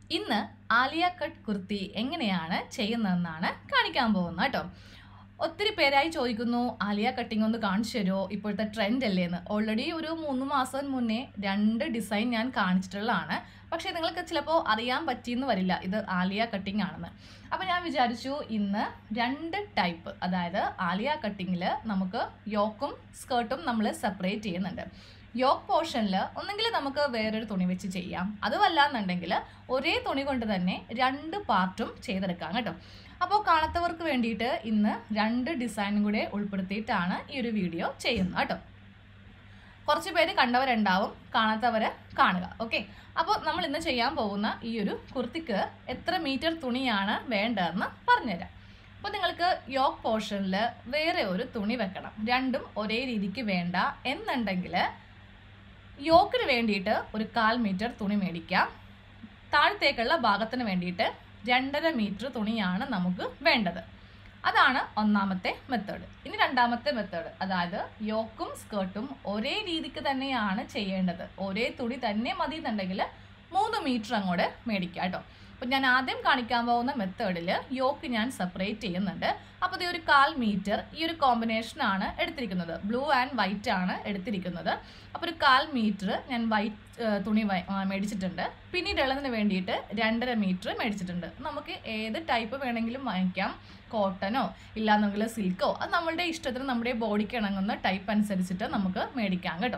ഇന്ന് ആലിയ കട്ട് കുർത്തി എങ്ങനെയാണ് ചെയ്യുന്നതെന്നാണ് കാണിക്കാൻ പോകുന്നത് കേട്ടോ ഒത്തിരി പേരായി ചോദിക്കുന്നു ആലിയ കട്ടിംഗ് ഒന്ന് കാണിച്ചു തരുമോ ഇപ്പോഴത്തെ ട്രെൻഡ് അല്ലേന്ന് ഓൾറെഡി ഒരു മൂന്ന് മാസം മുന്നേ രണ്ട് ഡിസൈൻ ഞാൻ കാണിച്ചിട്ടുള്ളതാണ് പക്ഷേ നിങ്ങൾക്ക് ചിലപ്പോൾ അറിയാൻ പറ്റിയെന്ന് വരില്ല ഇത് ആലിയ കട്ടിംഗ് ആണെന്ന് അപ്പോൾ ഞാൻ വിചാരിച്ചു ഇന്ന് രണ്ട് ടൈപ്പ് അതായത് ആലിയ കട്ടിങ്ങിൽ നമുക്ക് യോക്കും സ്കേർട്ടും നമ്മൾ സെപ്പറേറ്റ് ചെയ്യുന്നുണ്ട് യോക്ക് പോർഷനിൽ ഒന്നെങ്കിൽ നമുക്ക് വേറൊരു തുണി വെച്ച് ചെയ്യാം അതുമല്ല എന്നുണ്ടെങ്കിൽ ഒരേ തുണി കൊണ്ട് തന്നെ രണ്ട് പാർട്ടും ചെയ്തെടുക്കാം കേട്ടോ അപ്പോൾ കാണാത്തവർക്ക് വേണ്ടിയിട്ട് ഇന്ന് രണ്ട് ഡിസൈനും കൂടെ ഉൾപ്പെടുത്തിയിട്ടാണ് ഈ ഒരു വീഡിയോ ചെയ്യുന്നത് കേട്ടോ കുറച്ച് പേര് കണ്ടവരുണ്ടാവും കാണാത്തവര് കാണുക ഓക്കെ അപ്പോൾ നമ്മൾ ഇന്ന് ചെയ്യാൻ പോകുന്ന ഈ ഒരു കുർത്തിക്ക് എത്ര മീറ്റർ തുണിയാണ് വേണ്ടതെന്ന് പറഞ്ഞുതരാം അപ്പോൾ നിങ്ങൾക്ക് യോക്ക് പോർഷനിൽ വേറെ ഒരു തുണി വെക്കണം രണ്ടും ഒരേ രീതിക്ക് വേണ്ട എന്നുണ്ടെങ്കിൽ യോക്കിന് വേണ്ടിയിട്ട് ഒരു കാൽ മീറ്റർ തുണി മേടിക്കാം താഴത്തേക്കുള്ള ഭാഗത്തിന് വേണ്ടിയിട്ട് രണ്ടര മീറ്റർ തുണിയാണ് നമുക്ക് വേണ്ടത് അതാണ് ഒന്നാമത്തെ മെത്തേഡ് ഇനി രണ്ടാമത്തെ മെത്തേഡ് അതായത് യോക്കും സ്കേർട്ടും ഒരേ രീതിക്ക് തന്നെയാണ് ചെയ്യേണ്ടത് ഒരേ തുണി തന്നെ മതി എന്നുണ്ടെങ്കിൽ മൂന്ന് മീറ്റർ അങ്ങോട്ട് മേടിക്കാം കേട്ടോ അപ്പം ഞാൻ ആദ്യം കാണിക്കാൻ പോകുന്ന മെത്തേഡിൽ യോക്ക് ഞാൻ സെപ്പറേറ്റ് ചെയ്യുന്നുണ്ട് അപ്പോൾ ഇത് ഒരു കാൽ മീറ്റർ ഈ ഒരു കോമ്പിനേഷനാണ് എടുത്തിരിക്കുന്നത് ബ്ലൂ ആൻഡ് വൈറ്റ് ആണ് എടുത്തിരിക്കുന്നത് അപ്പോൾ ഒരു കാൽ മീറ്റർ ഞാൻ വൈറ്റ് തുണി വൈ- ആ, മേടിച്ചിട്ടുണ്ട് പിന്നീട് ഉള്ളതിന് വേണ്ടിയിട്ട് രണ്ടര മീറ്റർ മേടിച്ചിട്ടുണ്ട് നമുക്ക് ഏത് ടൈപ്പ് വേണമെങ്കിലും വാങ്ങിക്കാം കോട്ടനോ ഇല്ലാന്നെങ്കിൽ സിൽക്കോ അത് നമ്മളുടെ ഇഷ്ടത്തിന് നമ്മുടെ ബോഡിക്ക് ഇണങ്ങുന്ന ടൈപ്പ് അനുസരിച്ചിട്ട് നമുക്ക് മേടിക്കാം കേട്ടോ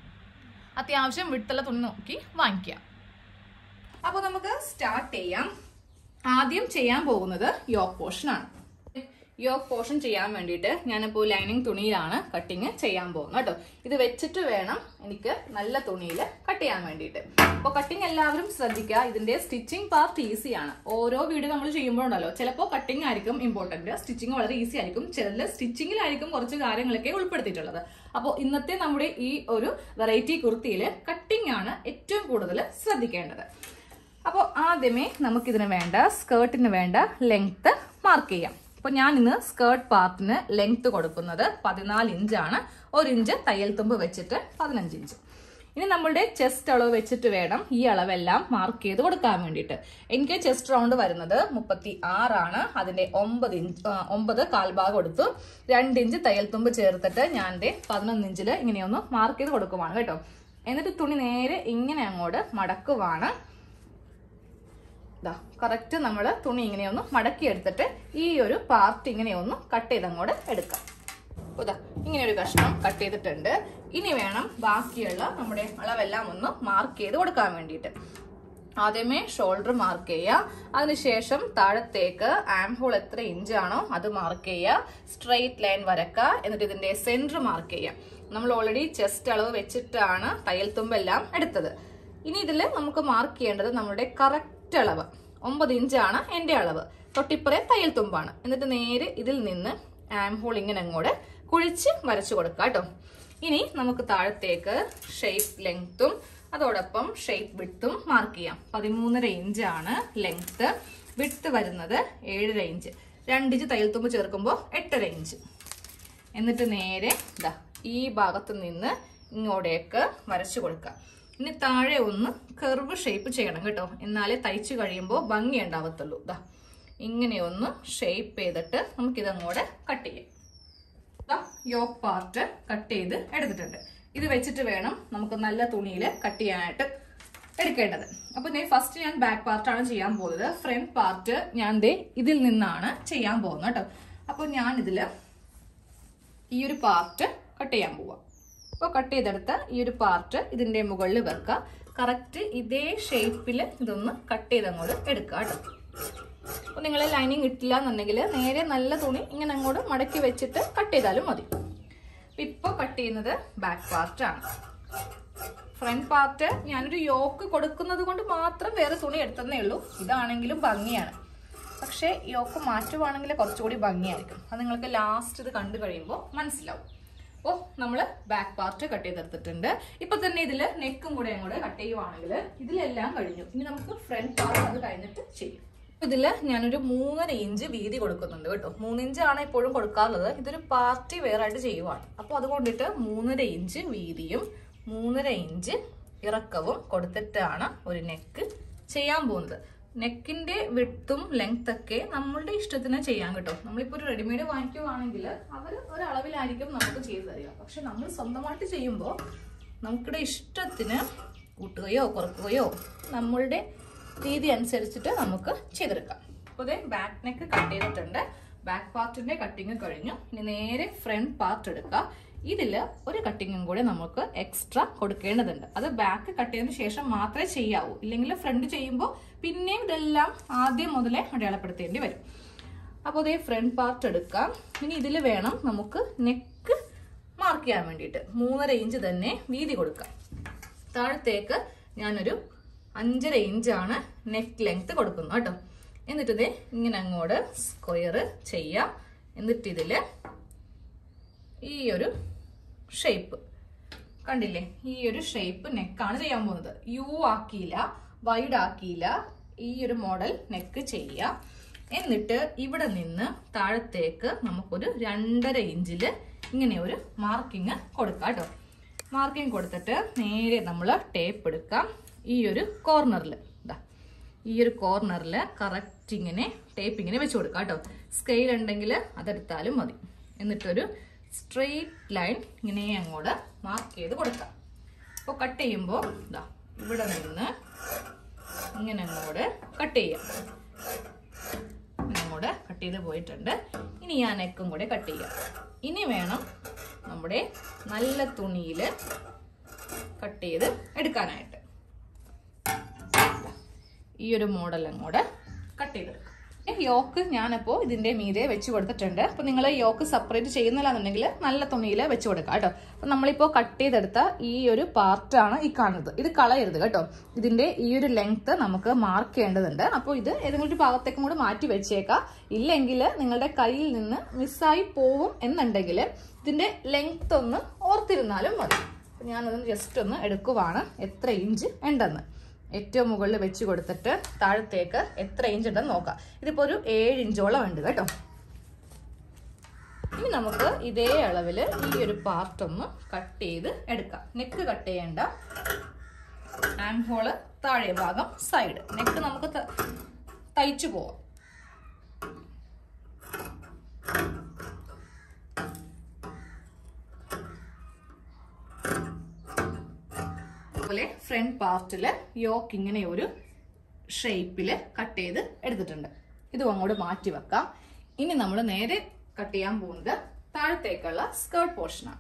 അത്യാവശ്യം വിട്ടുള്ള തുണി നോക്കി വാങ്ങിക്കാം അപ്പോൾ നമുക്ക് സ്റ്റാർട്ട് ചെയ്യാം ആദ്യം ചെയ്യാൻ പോകുന്നത് യോക്ക് പോർഷൻ ആണ് യോക്ക് പോർഷൻ ചെയ്യാൻ വേണ്ടിയിട്ട് ഞാനിപ്പോൾ ലൈനിങ് തുണിയിലാണ് കട്ടിങ് ചെയ്യാൻ പോകുന്നത് കേട്ടോ ഇത് വെച്ചിട്ട് വേണം എനിക്ക് നല്ല തുണിയിൽ കട്ട് ചെയ്യാൻ വേണ്ടിയിട്ട് അപ്പോൾ കട്ടിങ് എല്ലാവരും ശ്രദ്ധിക്കുക ഇതിന്റെ സ്റ്റിച്ചിങ് പാർട്ട് ഈസിയാണ് ഓരോ വീഡിയോ നമ്മൾ ചെയ്യുമ്പോഴുണ്ടല്ലോ ചിലപ്പോൾ കട്ടിങ് ആയിരിക്കും ഇമ്പോർട്ടന്റ് സ്റ്റിച്ചിങ് വളരെ ഈസി ആയിരിക്കും ചില സ്റ്റിച്ചിങ്ങിലായിരിക്കും കുറച്ച് കാര്യങ്ങളൊക്കെ ഉൾപ്പെടുത്തിയിട്ടുള്ളത് അപ്പോൾ ഇന്നത്തെ നമ്മുടെ ഈ ഒരു വെറൈറ്റി കുർത്തിയിൽ കട്ടിങ് ആണ് ഏറ്റവും കൂടുതൽ ശ്രദ്ധിക്കേണ്ടത് അപ്പോൾ ആദ്യമേ നമുക്കിതിന് വേണ്ട സ്കേർട്ടിന് വേണ്ട ലെങ്ത്ത് മാർക്ക് ചെയ്യാം അപ്പോൾ ഞാൻ ഇന്ന് സ്കേർട്ട് പാർട്ടിന് ലെങ്ത്ത് കൊടുക്കുന്നത് പതിനാല് ഇഞ്ചാണ് ഒരു ഇഞ്ച് തയ്യൽ തുമ്പ് വെച്ചിട്ട് പതിനഞ്ച് ഇഞ്ച് ഇനി നമ്മളുടെ ചെസ്റ്റ് അളവ് വെച്ചിട്ട് വേണം ഈ അളവെല്ലാം മാർക്ക് ചെയ്ത് കൊടുക്കാൻ വേണ്ടിയിട്ട് എനിക്ക് ചെസ്റ്റ് റൗണ്ട് വരുന്നത് മുപ്പത്തി ആറാണ് അതിന്റെ ഒമ്പത് ഇഞ്ച് ആ, ഒമ്പത് കാൽഭാഗം എടുത്തു രണ്ട് ഇഞ്ച് തയ്യൽ തുമ്പ് ചേർത്തിട്ട് ഞാൻ എൻ്റെ പതിനൊന്ന് ഇഞ്ചിൽ ഇങ്ങനെയൊന്ന് മാർക്ക് ചെയ്ത് കൊടുക്കുവാണ് കേട്ടോ എന്നിട്ട് തുണി നേരെ ഇങ്ങനെ അങ്ങോട്ട് മടക്കുവാണ് ഇതാ കറക്റ്റ് നമ്മൾ തുണി ഇങ്ങനെയൊന്ന് മടക്കി എടുത്തിട്ട് ഈ ഒരു പാർട്ട് ഇങ്ങനെയൊന്ന് കട്ട് ചെയ്ത് അങ്ങോട്ട് എടുക്കാം അപ്പൊ ഇതാ ഇങ്ങനെ ഒരു കഷ്ണം കട്ട് ചെയ്തിട്ടുണ്ട് ഇനി വേണം ബാക്കിയുള്ള നമ്മുടെ അളവെല്ലാം ഒന്ന് മാർക്ക് ചെയ്ത് കൊടുക്കാൻ വേണ്ടിയിട്ട് ആദ്യമേ ഷോൾഡർ മാർക്ക് ചെയ്യുക അതിനുശേഷം താഴത്തേക്ക് ആം ഹോൾ എത്ര ഇഞ്ചാണോ അത് മാർക്ക് ചെയ്യുക സ്ട്രെയിറ്റ് ലൈൻ വരക്കുക എന്നിട്ട് ഇതിന്റെ സെന്റർ മാർക്ക് ചെയ്യുക നമ്മൾ ഓൾറെഡി ചെസ്റ്റ് അളവ് വെച്ചിട്ടാണ് തയ്യൽ തുമ്പെല്ലാം എടുത്തത് ഇനി ഇതിൽ നമുക്ക് മാർക്ക് ചെയ്യേണ്ടത് നമ്മുടെ കറക്റ്റ് അളവ് ഒമ്പത് ഇഞ്ചാണ് എൻ്റെ അളവ് തൊട്ടിപ്പുറേ തയ്യൽ തുമ്പാണ് എന്നിട്ട് നേരെ ഇതിൽ നിന്ന് ആം ഹോൾ ഇങ്ങനെ അങ്ങോട്ട് കുഴിച്ച് വരച്ചു കൊടുക്കുക കേട്ടോ ഇനി നമുക്ക് താഴത്തേക്ക് ഷേപ്പ് ലെങ്ത്തും അതോടൊപ്പം ഷേപ്പ് വിട്ടും മാർക്ക് ചെയ്യാം പതിമൂന്നര ഇഞ്ചാണ് ലെങ്ത്ത് വിട്ട് വരുന്നത് ഏഴര ഇഞ്ച് രണ്ട് ഇഞ്ച് തയ്യൽ തുമ്പ് ചേർക്കുമ്പോൾ എട്ടര ഇഞ്ച് എന്നിട്ട് നേരെ ഇതാ ഈ ഭാഗത്ത് നിന്ന് ഇങ്ങോട്ടേക്ക് വരച്ചു കൊടുക്കുക ഇനി താഴെ ഒന്ന് കർവ് ഷേപ്പ് ചെയ്യണം കേട്ടോ എന്നാലേ തയ്ച്ചു കഴിയുമ്പോൾ ഭംഗി ഉണ്ടാവത്തുള്ളൂ ഇതാ ഇങ്ങനെ ഒന്ന് ഷേപ്പ് ചെയ്തിട്ട് നമുക്കിതങ്ങോട്ട് കട്ട് ചെയ്യാം ദാ യോക്ക് പാർട്ട് കട്ട് ചെയ്ത് എടുത്തിട്ടുണ്ട് ഇത് വെച്ചിട്ട് വേണം നമുക്ക് നല്ല തുണിയിൽ കട്ട് ചെയ്യാനായിട്ട് എടുക്കേണ്ടത് അപ്പൊ ഞാൻ ഫസ്റ്റ് ഞാൻ ബാക്ക് പാർട്ടാണ് ചെയ്യാൻ പോകുന്നത് ഫ്രണ്ട് പാർട്ട് ഞാൻ ദേ ഇതിൽ നിന്നാണ് ചെയ്യാൻ പോകുന്നത് കേട്ടോ അപ്പൊ ഞാൻ ഇതില് ഈ ഒരു പാർട്ട് കട്ട് ചെയ്യാൻ പോവാം അപ്പോൾ കട്ട് ചെയ്തെടുത്ത ഈ ഒരു പാർട്ട് ഇതിന്റെ മുകളിൽ വെക്കുക കറക്റ്റ് ഇതേ ഷേപ്പിൽ ഇതൊന്ന് കട്ട് ചെയ്ത് അങ്ങോട്ട് എടുക്കുക കേട്ടോ അപ്പോൾ നിങ്ങൾ ലൈനിങ് ഇട്ടില്ല എന്നുണ്ടെങ്കിൽ നേരെ നല്ല തുണി ഇങ്ങനെ അങ്ങോട്ട് മടക്കി വെച്ചിട്ട് കട്ട് ചെയ്താലും മതി ഇപ്പോൾ കട്ട് ചെയ്യുന്നത് ബാക്ക് പാർട്ടാണ് ഫ്രണ്ട് പാർട്ട് ഞാനൊരു യോക്ക് കൊടുക്കുന്നത് കൊണ്ട് മാത്രം വേറെ തുണി എടുത്തതേ ഉള്ളൂ ഇതാണെങ്കിലും ഭംഗിയാണ് പക്ഷേ യോക്ക് മാറ്റുവാണെങ്കിൽ കുറച്ചുകൂടി ഭംഗിയായിരിക്കും അത് നിങ്ങൾക്ക് ലാസ്റ്റ് ഇത് കണ്ടു കഴിയുമ്പോൾ മനസ്സിലാവും അപ്പോൾ നമ്മൾ ബാക്ക് പാർട്ട് കട്ട് ചെയ്തെടുത്തിട്ടുണ്ട് ഇപ്പൊ തന്നെ ഇതിൽ നെക്കും കൂടെ അങ്ങോട്ട് കട്ട് ചെയ്യുവാണെങ്കിൽ ഇതിലെല്ലാം കഴിഞ്ഞു ഇനി നമുക്ക് ഫ്രണ്ട് പാർട്ട് അത് കഴിഞ്ഞിട്ട് ചെയ്യും ഇതില് ഞാനൊരു മൂന്നര ഇഞ്ച് വീതി കൊടുക്കുന്നുണ്ട് കേട്ടോ മൂന്നിഞ്ചാണ് എപ്പോഴും കൊടുക്കാറുള്ളത് ഇതൊരു പാർട്ടി വെയർ ആയിട്ട് ചെയ്യുവാണ് അപ്പോൾ അതുകൊണ്ടിട്ട് മൂന്നര ഇഞ്ച് വീതിയും മൂന്നര ഇഞ്ച് ഇറക്കവും കൊടുത്തിട്ടാണ് ഒരു നെക്ക് ചെയ്യാൻ പോകുന്നത് നെക്കിന്റെ വിട്ടും ലെങ്ത് ഒക്കെ നമ്മളുടെ ഇഷ്ടത്തിന് ചെയ്യാൻ കേട്ടോ നമ്മളിപ്പോ ഒരു റെഡിമെയ്ഡ് വാങ്ങിക്കുവാണെങ്കിൽ അവർ ഒരളവിലായിരിക്കും നമുക്ക് ചെയ്തു തരിക പക്ഷെ നമ്മൾ സ്വന്തമായിട്ട് ചെയ്യുമ്പോൾ നമുക്കിടെ ഇഷ്ടത്തിന് കൂട്ടുകയോ കുറക്കുകയോ നമ്മളുടെ രീതി അനുസരിച്ചിട്ട് നമുക്ക് ചെയ്തെടുക്കാം അപ്പോൾ ഇതേ ബാക്ക് നെക്ക് കട്ട് ചെയ്തിട്ടുണ്ട് ബാക്ക് പാർട്ടിന്റെ കട്ടിങ് കഴിഞ്ഞു ഇനി നേരെ ഫ്രണ്ട് പാർട്ട് എടുക്കുക ഇതിൽ ഒരു കട്ടിങ്ങും കൂടെ നമുക്ക് എക്സ്ട്രാ കൊടുക്കേണ്ടതുണ്ട് അത് ബാക്ക് കട്ട് ചെയ്തതിന് ശേഷം മാത്രമേ ചെയ്യാവൂ ഇല്ലെങ്കിൽ ഫ്രണ്ട് ചെയ്യുമ്പോൾ പിന്നെയും ഇതെല്ലാം ആദ്യം മുതലേ അടയാളപ്പെടുത്തേണ്ടി വരും അപ്പോൾ ഇതേ ഫ്രണ്ട് പാർട്ട് എടുക്കാം ഇനി ഇതിൽ വേണം നമുക്ക് നെക്ക് മാർക്ക് ചെയ്യാൻ വേണ്ടിയിട്ട് മൂന്നര ഇഞ്ച് തന്നെ വീതി കൊടുക്കാം താഴത്തേക്ക് ഞാനൊരു അഞ്ചര ഇഞ്ചാണ് നെക്ക് ലെങ്ത് കൊടുക്കുന്നത് കേട്ടോ എന്നിട്ട് ഇത് ഇങ്ങനെ അങ്ങോട്ട് സ്ക്വയർ ചെയ്യാം എന്നിട്ട് ഇതിൽ ഈ ഒരു ഷേപ്പ് കണ്ടില്ലേ ഈ ഒരു ഷേപ്പ് നെക്കാണ് ചെയ്യാൻ പോകുന്നത് യു ആക്കിയില്ല വൈഡ് ആക്കിയില്ല ഈ ഒരു മോഡൽ നെക്ക് ചെയ്യാം എന്നിട്ട് ഇവിടെ നിന്ന് താഴത്തേക്ക് നമുക്കൊരു രണ്ടര ഇഞ്ചില് ഇങ്ങനെ ഒരു മാർക്കിങ് കൊടുക്കാം കേട്ടോ മാർക്കിങ് കൊടുത്തിട്ട് നേരെ നമ്മൾ ടേപ്പ് എടുക്കാം ഈ ഒരു കോർണറിൽ ഇതാ ഈ ഒരു കോർണറിൽ കറക്റ്റ് ഇങ്ങനെ ടേപ്പ് ഇങ്ങനെ വെച്ച് കൊടുക്കാം കേട്ടോ സ്കെയിൽ ഉണ്ടെങ്കിൽ അതെടുത്താലും മതി എന്നിട്ടൊരു സ്ട്രെയിറ്റ് ലൈൻ ഇങ്ങനെ അങ്ങോട്ട് മാർക്ക് ചെയ്ത് കൊടുക്കാം അപ്പോൾ കട്ട് ചെയ്യുമ്പോൾ ഇതാ ഇവിടെ നിന്ന് ഇങ്ങനെ അങ്ങോട്ട് കട്ട് ചെയ്യാം അങ്ങോട്ട് കട്ട് ചെയ്ത് പോയിട്ടുണ്ട് ഇനി ഞാൻ നെക്കും കൂടെ കട്ട് ചെയ്യാം ഇനി വേണം നമ്മുടെ നല്ല തുണിയിൽ കട്ട് ചെയ്ത് എടുക്കാനായിട്ട് ഈ ഒരു മോഡൽ അങ്ങോട്ട് കട്ട് ചെയ്തെടുക്കാം യോക്ക് ഞാനപ്പോൾ ഇതിന്റെ മീതെ വെച്ച് കൊടുത്തിട്ടുണ്ട് അപ്പൊ നിങ്ങൾ യോക്ക് സെപ്പറേറ്റ് ചെയ്യുന്നില്ലാന്നുണ്ടെങ്കിൽ നല്ല തുണിയിൽ വെച്ച് കൊടുക്കാം കേട്ടോ അപ്പൊ നമ്മളിപ്പോൾ കട്ട് ചെയ്തെടുത്ത ഈ ഒരു പാർട്ടാണ് ഈ കാണുന്നത് ഇത് കളയരുത് കേട്ടോ ഇതിന്റെ ഈ ഒരു ലെങ്ത് നമുക്ക് മാർക്ക് ചെയ്യേണ്ടതുണ്ട് അപ്പോൾ ഇത് ഏതെങ്കിലും ഒരു ഭാഗത്തേക്കും കൂടെ മാറ്റി വെച്ചേക്കാം ഇല്ലെങ്കിൽ നിങ്ങളുടെ കയ്യിൽ നിന്ന് മിസ്സായി പോവും എന്നുണ്ടെങ്കിൽ ഇതിന്റെ ലെങ്ത് ഒന്ന് ഓർത്തിരുന്നാലും മതി അപ്പൊ ഞാനതൊന്ന് ജസ്റ്റ് ഒന്ന് എടുക്കുവാണ് എത്ര ഇഞ്ച് ഉണ്ടെന്ന് ഏറ്റവും മുകളിൽ വെച്ച് കൊടുത്തിട്ട് താഴത്തേക്ക് എത്ര ഇഞ്ച് ഉണ്ടെന്ന് നോക്കാം ഇതിപ്പോ ഒരു ഏഴ് ഇഞ്ചോളം ഉണ്ട് കേട്ടോ ഇനി നമുക്ക് ഇതേ അളവിൽ ഈ ഒരു പാർട്ട് ഒന്ന് കട്ട് ചെയ്ത് എടുക്കാം നെക്ക് കട്ട് ചെയ്യേണ്ട ഹാൻഡ് ഹോള് താഴെ ഭാഗം സൈഡ് നെക്ക് നമുക്ക് ത- തയ്ച്ചു പോവാം അതുപോലെ ഫ്രണ്ട് പാർട്ടില് യോക്ക് ഇങ്ങനെ ഒരു ഷേപ്പില് കട്ട് ചെയ്ത് എടുത്തിട്ടുണ്ട് ഇതും അങ്ങോട്ട് മാറ്റി വെക്കാം ഇനി നമ്മൾ നേരെ കട്ട് ചെയ്യാൻ പോകുന്നത് താഴത്തേക്കുള്ള സ്കേർട്ട് പോർഷനാണ്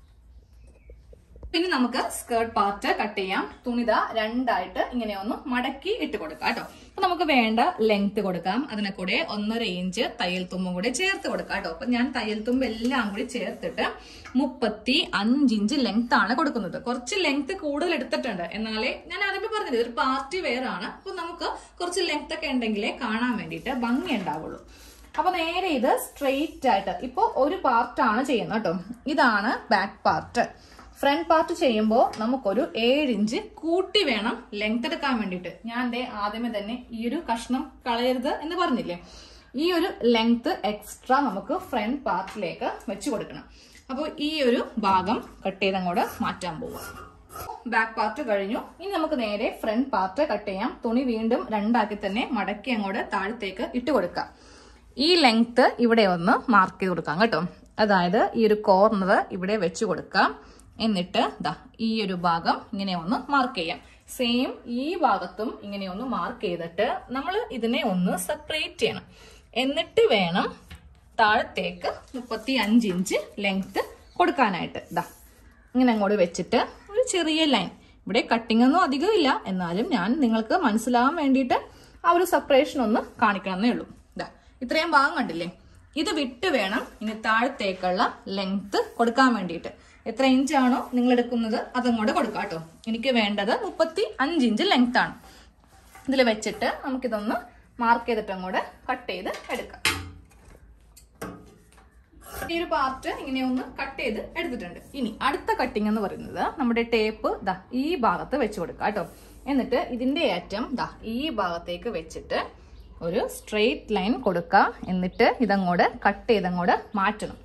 പിന്നെ നമുക്ക് സ്കേർട്ട് പാർട്ട് കട്ട് ചെയ്യാം തുണിത രണ്ടായിട്ട് ഇങ്ങനെ ഒന്ന് മടക്കി ഇട്ട് കൊടുക്കാം കേട്ടോ അപ്പൊ നമുക്ക് വേണ്ട ലെങ്ത് കൊടുക്കാം അതിനെ കൂടെ ഒന്നര ഇഞ്ച് തയ്യൽ തുമ്പും കൂടെ ചേർത്ത് കൊടുക്കാം കേട്ടോ അപ്പൊ ഞാൻ തയ്യൽ തുമ്പ് എല്ലാം കൂടി ചേർത്തിട്ട് മുപ്പത്തി അഞ്ചിഞ്ച് ലെങ്ത് ആണ് കൊടുക്കുന്നത് കുറച്ച് ലെങ്ത് കൂടുതൽ എടുത്തിട്ടുണ്ട് എന്നാലേ ഞാൻ ആദ്യമേ പറഞ്ഞത് ഒരു പാർട്ടി വെയർ ആണ് അപ്പൊ നമുക്ക് കുറച്ച് ലെങ്ത് ഒക്കെ ഉണ്ടെങ്കിലേ കാണാൻ വേണ്ടിയിട്ട് ഭംഗി ഉണ്ടാവുള്ളൂ അപ്പൊ നേരെ ഇത് സ്ട്രെയിറ്റ് ആയിട്ട് ഇപ്പൊ ഒരു പാർട്ടാണ് ചെയ്യുന്നത് കേട്ടോ ഇതാണ് ബാക്ക് പാർട്ട് ഫ്രണ്ട് പാർട്ട് ചെയ്യുമ്പോൾ നമുക്കൊരു ഏഴ് ഇഞ്ച് കൂട്ടി വേണം ലെങ്ത് എടുക്കാൻ വേണ്ടിയിട്ട് ഞാൻ ദേ ആദ്യമേ തന്നെ ഈ ഒരു കഷ്ണം കളയരുത് എന്ന് പറഞ്ഞില്ലേ ഈ ഒരു ലെങ്ത് എക്സ്ട്രാ നമുക്ക് ഫ്രണ്ട് പാർട്ടിലേക്ക് വെച്ച് കൊടുക്കണം അപ്പോൾ ഈ ഒരു ഭാഗം കട്ട് ചെയ്ത് അങ്ങോട്ട് മാറ്റാൻ പോവാം ബാക്ക് പാർട്ട് കഴിഞ്ഞു ഇനി നമുക്ക് നേരെ ഫ്രണ്ട് പാർട്ട് കട്ട് ചെയ്യാം തുണി വീണ്ടും രണ്ടാക്കി തന്നെ മടക്കി അങ്ങോട്ട് താഴത്തേക്ക് ഇട്ട് കൊടുക്കാം ഈ ലെങ്ത് ഇവിടെ ഒന്ന് മാർക്ക് ചെയ്ത് കൊടുക്കാം കേട്ടോ അതായത് ഈ ഒരു കോർണർ ഇവിടെ വെച്ച് കൊടുക്കാം എന്നിട്ട് ദാ ഈ ഒരു ഭാഗം ഇങ്ങനെ ഒന്ന് മാർക്ക് ചെയ്യാം സെയിം ഈ ഭാഗത്തും ഇങ്ങനെ ഒന്ന് മാർക്ക് ചെയ്തിട്ട് നമ്മൾ ഇതിനെ ഒന്ന് സെപ്പറേറ്റ് ചെയ്യണം എന്നിട്ട് വേണം താഴത്തേക്ക് മുപ്പത്തി അഞ്ച് ഇഞ്ച് ലെങ്ത് കൊടുക്കാനായിട്ട് ദാ ഇങ്ങനെ അങ്ങോട്ട് വെച്ചിട്ട് ഒരു ചെറിയ ലൈൻ ഇവിടെ കട്ടിംഗ് ഒന്നും അധികം ഇല്ല എന്നാലും ഞാൻ നിങ്ങൾക്ക് മനസ്സിലാവാൻ വേണ്ടിയിട്ട് ആ ഒരു സെപ്പറേഷൻ ഒന്ന് കാണിക്കണമെന്നേ ഉള്ളൂ ഇതാ ഇത്രയും ഭാഗം കണ്ടില്ലേ ഇത് വിട്ട് വേണം ഇനി താഴത്തേക്കുള്ള ലെങ്ത് കൊടുക്കാൻ വേണ്ടിയിട്ട് എത്ര ഇഞ്ചാണോ നിങ്ങൾ എടുക്കുന്നത് അതങ്ങോട്ട് കൊടുക്കാം കേട്ടോ എനിക്ക് വേണ്ടത് മുപ്പത്തി അഞ്ച് ഇഞ്ച് ലെങ്ത് ആണ് ഇതിൽ വെച്ചിട്ട് നമുക്കിതൊന്ന് മാർക്ക് ചെയ്തിട്ട് അങ്ങോട്ട് കട്ട് ചെയ്ത് എടുക്കാം ഈ ഒരു പാർട്ട് ഇങ്ങനെ ഒന്ന് കട്ട് ചെയ്ത് എടുത്തിട്ടുണ്ട് ഇനി അടുത്ത കട്ടിംഗ് എന്ന് പറയുന്നത് നമ്മുടെ ടേപ്പ് ദാ ഈ ഭാഗത്ത് വെച്ച് കൊടുക്കുക കേട്ടോ എന്നിട്ട് ഇതിന്റെ അറ്റം ദാ ഈ ഭാഗത്തേക്ക് വെച്ചിട്ട് ഒരു സ്ട്രെയിറ്റ് ലൈൻ കൊടുക്കുക എന്നിട്ട് ഇതങ്ങോട്ട് കട്ട് ചെയ്തങ്ങോട്ട് മാറ്റണം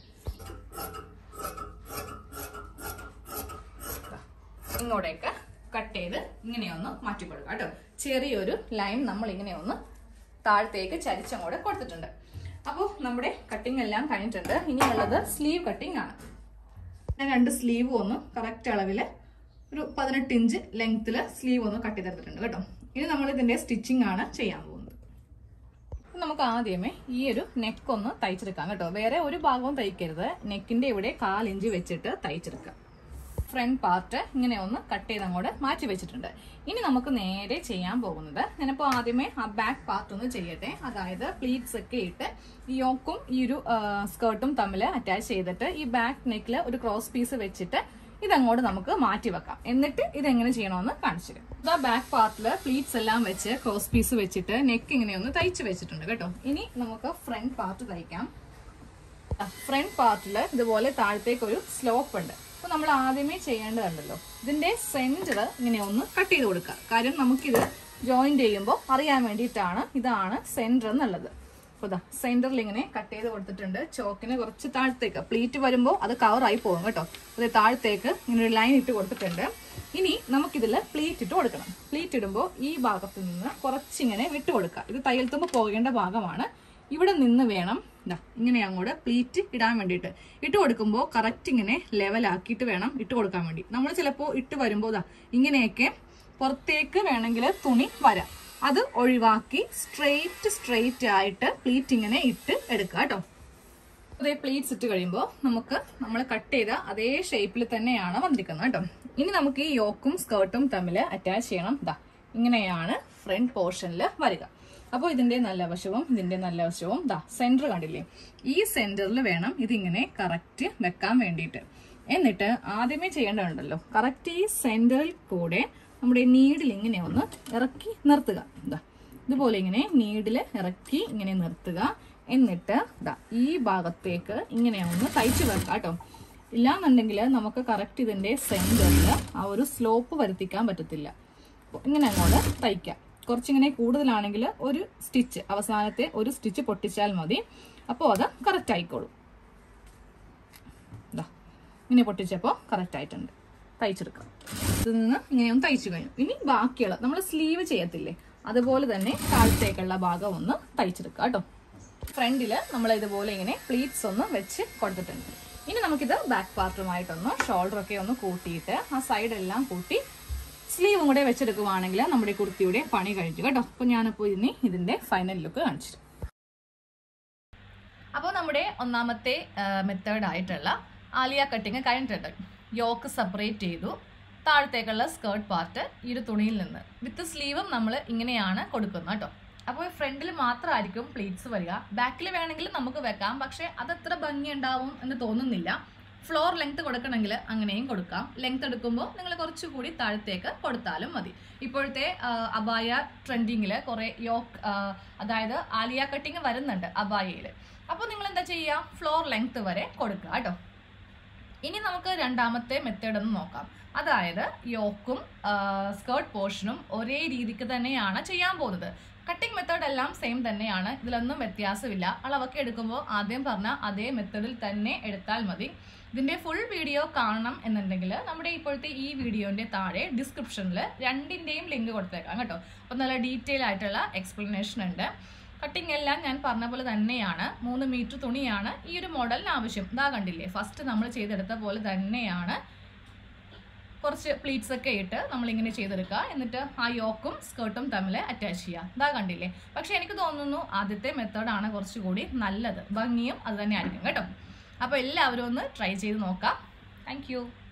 ഇങ്ങോട്ടേക്ക് കട്ട് ചെയ്ത് ഇങ്ങനെയൊന്ന് മാറ്റി കൊടുക്കുക കേട്ടോ ചെറിയൊരു ലൈൻ നമ്മൾ ഇങ്ങനെ ഒന്ന് താഴത്തേക്ക് ചരിച്ചങ്ങോട്ട് കൊടുത്തിട്ടുണ്ട് അപ്പോൾ നമ്മുടെ കട്ടിങ് എല്ലാം കഴിഞ്ഞിട്ടുണ്ട് ഇനിയുള്ളത് സ്ലീവ് കട്ടിങ് ആണ് ഞാൻ രണ്ട് സ്ലീവ് ഒന്ന് കറക്റ്റ് അളവിൽ ഒരു പതിനെട്ട് ഇഞ്ച് ലെങ്ത്തിൽ സ്ലീവ് ഒന്ന് കട്ട് ചെയ്തെടുത്തിട്ടുണ്ട് കേട്ടോ ഇനി നമ്മൾ ഇതിന്റെ സ്റ്റിച്ചിങ് ആണ് ചെയ്യാൻ പോകുന്നത് അപ്പൊ നമുക്ക് ആദ്യമേ ഈ ഒരു നെക്ക് ഒന്ന് തയ്ച്ചെടുക്കാം കേട്ടോ വേറെ ഒരു ഭാഗവും തയ്ക്കരുത് നെക്കിന്റെ ഇവിടെ കാലിഞ്ച് വെച്ചിട്ട് തയ്ച്ചെടുക്കാം ഫ്രണ്ട് പാർട്ട് ഇങ്ങനെ ഒന്ന് കട്ട് ചെയ്ത് അങ്ങോട്ട് മാറ്റി വെച്ചിട്ടുണ്ട് ഇനി നമുക്ക് നേരെ ചെയ്യാൻ പോകുന്നത് ഞാനിപ്പോൾ ആദ്യമേ ആ ബാക്ക് പാർട്ട് ഒന്ന് ചെയ്യട്ടെ അതായത് പ്ലീറ്റ്സ് ഒക്കെ ഇട്ട് ഈ യോക്കും ഈ ഒരു സ്കേർട്ടും തമ്മിൽ അറ്റാച്ച് ചെയ്തിട്ട് ഈ ബാക്ക് നെക്കിൽ ഒരു ക്രോസ് പീസ് വെച്ചിട്ട് ഇതങ്ങോട്ട് നമുക്ക് മാറ്റി വെക്കാം എന്നിട്ട് ഇതെങ്ങനെ ചെയ്യണമെന്ന് കാണിച്ചു തരാം ഇതാ ബാക്ക് പാർട്ടിൽ പ്ലീറ്റ്സ് എല്ലാം വെച്ച് ക്രോസ് പീസ് വെച്ചിട്ട് നെക്ക് ഇങ്ങനെ ഒന്ന് തയ്ച്ച് വെച്ചിട്ടുണ്ട് കേട്ടോ ഇനി നമുക്ക് ഫ്രണ്ട് പാർട്ട് തയ്ക്കാം ഫ്രണ്ട് പാർട്ടിൽ ഇതുപോലെ താഴത്തേക്ക് ഒരു സ്ലോപ്പ് ഉണ്ട് അപ്പൊ നമ്മൾ ആദ്യമേ ചെയ്യേണ്ടതുണ്ടല്ലോ ഇതിന്റെ സെന്റർ ഇങ്ങനെ ഒന്ന് കട്ട് ചെയ്ത് കൊടുക്കുക കാര്യം നമുക്കിത് ജോയിന്റ് ചെയ്യുമ്പോൾ അറിയാൻ വേണ്ടിയിട്ടാണ് ഇതാണ് സെന്റർ എന്നുള്ളത് അപ്പൊ ഇതാ സെന്ററിൽ ഇങ്ങനെ കട്ട് ചെയ്ത് കൊടുത്തിട്ടുണ്ട് ചോക്കിന് കുറച്ച് താഴത്തേക്ക് പ്ലീറ്റ് വരുമ്പോൾ അത് കവറായി പോകും കേട്ടോ അത് താഴത്തേക്ക് ഇങ്ങനെ ഒരു ലൈൻ ഇട്ട് കൊടുത്തിട്ടുണ്ട് ഇനി നമുക്കിതിൽ പ്ലീറ്റ് ഇട്ട് കൊടുക്കണം പ്ലീറ്റ് ഇടുമ്പോൾ ഈ ഭാഗത്ത് നിന്ന് കുറച്ചിങ്ങനെ വിട്ട് കൊടുക്കുക ഇത് തയ്യൽ തുമ്പ് പോകേണ്ട ഭാഗമാണ് ഇവിടെ നിന്ന് വേണം ഇതാ ഇങ്ങനെ അങ്ങോട്ട് പ്ലീറ്റ് ഇടാൻ വേണ്ടിയിട്ട് ഇട്ട് കൊടുക്കുമ്പോൾ കറക്റ്റ് ഇങ്ങനെ ലെവലാക്കിയിട്ട് വേണം ഇട്ട് കൊടുക്കാൻ വേണ്ടി നമ്മൾ ചിലപ്പോൾ ഇട്ട് വരുമ്പോൾ ഇതാ ഇങ്ങനെയൊക്കെ പുറത്തേക്ക് വേണമെങ്കിൽ തുണി വരാം അത് ഒഴിവാക്കി സ്ട്രെയിറ്റ് സ്ട്രെയിറ്റ് ആയിട്ട് പ്ലീറ്റ് ഇങ്ങനെ ഇട്ട് എടുക്കുക കേട്ടോ അതേ പ്ലീറ്റ്സ് ഇട്ട് കഴിയുമ്പോൾ നമുക്ക് നമ്മൾ കട്ട് ചെയ്ത അതേ ഷേപ്പിൽ തന്നെയാണ് വന്നിരിക്കുന്നത് കേട്ടോ ഇനി നമുക്ക് ഈ യോക്കും സ്കേർട്ടും തമ്മിൽ അറ്റാച്ച് ചെയ്യണം ഇതാ ഇങ്ങനെയാണ് ഫ്രണ്ട് പോർഷനിൽ വരിക അപ്പോൾ ഇതിന്റെ നല്ല വശവും ഇതിന്റെ നല്ല വശവും ദാ സെന്റർ കണ്ടില്ലേ ഈ സെന്ററിൽ വേണം ഇതിങ്ങനെ കറക്റ്റ് വെക്കാൻ വേണ്ടിയിട്ട് എന്നിട്ട് ആദ്യമേ ചെയ്യേണ്ടതുണ്ടല്ലോ കറക്റ്റ് ഈ സെന്ററിൽ കൂടെ നമ്മുടെ നീഡിൽ ഇങ്ങനെ ഒന്ന് ഇറക്കി നിർത്തുക ഇതാ ഇതുപോലെ ഇങ്ങനെ നീഡിൽ ഇറക്കി ഇങ്ങനെ നിർത്തുക എന്നിട്ട് ദാ ഈ ഭാഗത്തേക്ക് ഇങ്ങനെ ഒന്ന് തയ്ച്ചു വെക്കാം കേട്ടോ ഇല്ലാന്നുണ്ടെങ്കിൽ നമുക്ക് കറക്റ്റ് ഇതിന്റെ സെന്ററിൽ ആ ഒരു സ്ലോപ്പ് വരുത്തിക്കാൻ പറ്റത്തില്ല അപ്പൊ ഇങ്ങനെ അങ്ങോട്ട് തയ്ക്കാം കുറച്ചിങ്ങനെ കൂടുതലാണെങ്കിൽ ഒരു സ്റ്റിച്ച് അവസാനത്തെ ഒരു സ്റ്റിച്ച് പൊട്ടിച്ചാൽ മതി അപ്പോൾ അത് കറക്റ്റ് ആയിക്കോളും ഇതാ ഇങ്ങനെ പൊട്ടിച്ചപ്പോൾ കറക്റ്റ് ആയിട്ടുണ്ട് തയ്ച്ചെടുക്കാം ഇതിൽ നിന്ന് ഇങ്ങനെ ഒന്ന് തയ്ച്ചു കഴിഞ്ഞു ഇനി ബാക്കിയുള്ള നമ്മൾ സ്ലീവ് ചെയ്യത്തില്ലേ അതുപോലെ തന്നെ താഴത്തേക്കുള്ള ഭാഗം ഒന്ന് തയ്ച്ചെടുക്കാം കേട്ടോ ഫ്രണ്ടില് നമ്മൾ ഇതുപോലെ ഇങ്ങനെ പ്ലീറ്റ്സ് ഒന്ന് വെച്ച് കൊടുത്തിട്ടുണ്ട് ഇനി നമുക്കിത് ബാക്ക് പാർട്ടുമായിട്ടൊന്ന് ഷോൾഡർ ഒക്കെ ഒന്ന് കൂട്ടിയിട്ട് ആ സൈഡ് എല്ലാം കൂട്ടി സ്ലീവും കൂടെ വെച്ചെടുക്കുവാണെങ്കിൽ നമ്മുടെ കുർത്തിയുടെ പണി കഴിഞ്ഞു കേട്ടോ അപ്പൊ ഞാനിപ്പോൾ ഇനി ഇതിന്റെ ഫൈനൽ ലുക്ക് കാണിച്ചു അപ്പോൾ നമ്മുടെ ഒന്നാമത്തെ മെത്തേഡ് ആയിട്ടുള്ള ആലിയ കട്ടിങ് കഴിഞ്ഞിട്ടുണ്ട് യോക്ക് സെപ്പറേറ്റ് ചെയ്തു താഴത്തേക്കുള്ള സ്കേർട്ട് പാർട്ട് ഈ ഒരു തുണിയിൽ നിന്ന് വിത്ത് സ്ലീവും നമ്മൾ ഇങ്ങനെയാണ് കൊടുക്കുന്നത് കേട്ടോ അപ്പോൾ ഫ്രണ്ടിൽ മാത്രമായിരിക്കും പ്ലീറ്റ്സ് വരിക ബാക്കിൽ വേണമെങ്കിൽ നമുക്ക് വെക്കാം പക്ഷേ അത് അത്ര ഭംഗി ഉണ്ടാവും എന്ന് തോന്നുന്നില്ല ഫ്ലോർ ലെങ്ത് കൊടുക്കണമെങ്കിൽ അങ്ങനെയും കൊടുക്കാം ലെങ്ത് എടുക്കുമ്പോൾ നിങ്ങൾ കുറച്ചുകൂടി താഴത്തേക്ക് കൊടുത്താലും മതി ഇപ്പോഴത്തെ ആ, അബായ ട്രെൻഡിങ്ങിൽ കുറേ യോക്ക് ആ, അതായത് ആലിയ കട്ടിങ് വരുന്നുണ്ട് അബായയിൽ അപ്പോൾ നിങ്ങൾ എന്താ ചെയ്യുക ഫ്ലോർ ലെങ്ത് വരെ കൊടുക്കുക കേട്ടോ ഇനി നമുക്ക് രണ്ടാമത്തെ മെത്തേഡ് ഒന്ന് നോക്കാം അതായത് യോക്കും സ്കേർട്ട് പോർഷനും ഒരേ രീതിക്ക് തന്നെയാണ് ചെയ്യാൻ പോകുന്നത് കട്ടിംഗ് മെത്തേഡ് എല്ലാം സെയിം തന്നെയാണ് ഇതിലൊന്നും വ്യത്യാസമില്ല അളവൊക്കെ എടുക്കുമ്പോൾ ആദ്യം പറഞ്ഞ അതേ മെത്തേഡിൽ തന്നെ എടുത്താൽ മതി ഇതിന്റെ ഫുൾ വീഡിയോ കാണണം എന്നുണ്ടെങ്കിൽ നമ്മുടെ ഇപ്പോഴത്തെ ഈ വീഡിയോന്റെ താഴെ ഡിസ്ക്രിപ്ഷനിൽ രണ്ടിന്റെയും ലിങ്ക് കൊടുത്തേക്കാം കേട്ടോ അപ്പോൾ നല്ല ഡീറ്റെയിൽ ആയിട്ടുള്ള എക്സ്പ്ലനേഷൻ ഉണ്ട് കട്ടിംഗ് എല്ലാം ഞാൻ പറഞ്ഞ പോലെ തന്നെയാണ് മൂന്ന് മീറ്റർ തുണിയാണ് ഈ ഒരു മോഡലിന് ആവശ്യം ഇതാ കണ്ടില്ലേ ഫസ്റ്റ് നമ്മൾ ചെയ്തെടുത്ത പോലെ തന്നെയാണ് കുറച്ച് പ്ലീറ്റ്സ് ഒക്കെ ഇട്ട് നമ്മളിങ്ങനെ ചെയ്തെടുക്കുക എന്നിട്ട് ആ യോക്കും സ്കേർട്ടും തമ്മിൽ അറ്റാച്ച് ചെയ്യുക ഇതാ കണ്ടില്ലേ പക്ഷെ എനിക്ക് തോന്നുന്നു ആദ്യത്തെ മെത്തേഡാണ് കുറച്ചുകൂടി നല്ലത് ഭംഗിയും അത് തന്നെ ആയിരിക്കും കേട്ടോ അപ്പോൾ എല്ലാവരും ഒന്ന് ട്രൈ ചെയ്ത് നോക്കാം താങ്ക്